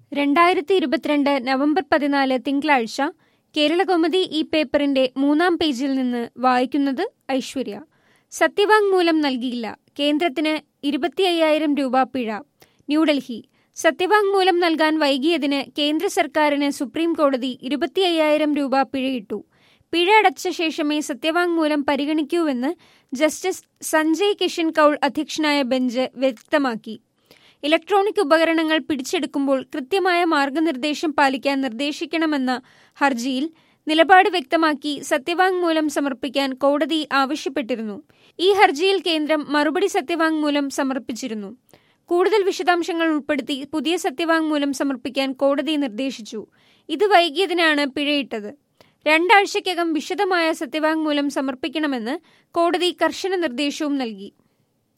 രണ്ടായിരത്തി ഇരുപത്തിരണ്ട് നവംബർ പതിനാല് തിങ്കളാഴ്ച കേരളകൗമുദി ഈ പേപ്പറിന്റെ മൂന്നാം പേജിൽ നിന്ന് വായിക്കുന്നത് ഐശ്വര്യ സത്യവാങ്മൂലം നൽകിയില്ല കേന്ദ്രത്തിന് ഇരുപത്തി അയ്യായിരം രൂപ പിഴ ന്യൂഡൽഹി സത്യവാങ്മൂലം നൽകാൻ വൈകിയതിന് കേന്ദ്ര സർക്കാരിന് സുപ്രീം കോടതി ഇരുപത്തി അയ്യായിരം രൂപ പിഴയിട്ടു പിഴ അടച്ച ശേഷമേ സത്യവാങ്മൂലം പരിഗണിക്കൂവെന്ന് ജസ്റ്റിസ് സഞ്ജയ് കിഷൻ കൌൾ അധ്യക്ഷനായ ബെഞ്ച് വ്യക്തമാക്കി ഇലക്ട്രോണിക് ഉപകരണങ്ങൾ പിടിച്ചെടുക്കുമ്പോൾ കൃത്യമായ മാർഗനിർദ്ദേശം പാലിക്കാൻ നിർദ്ദേശിക്കണമെന്ന ഹർജിയിൽ നിലപാട് വ്യക്തമാക്കി സത്യവാങ്മൂലം സമർപ്പിക്കാൻ കോടതി ആവശ്യപ്പെട്ടിരുന്നു ഈ ഹർജിയിൽ കേന്ദ്രം മറുപടി സത്യവാങ്മൂലം സമർപ്പിച്ചിരുന്നു കൂടുതൽ വിശദാംശങ്ങൾ ഉൾപ്പെടുത്തി പുതിയ സത്യവാങ്മൂലം സമർപ്പിക്കാൻ കോടതി നിർദ്ദേശിച്ചു ഇത് വൈകിയതിനാണ് പിഴയിട്ടത് രണ്ടാഴ്ചയ്ക്കകം വിശദമായ സത്യവാങ്മൂലം സമർപ്പിക്കണമെന്ന് കോടതി കർശന നിർദ്ദേശവും നൽകി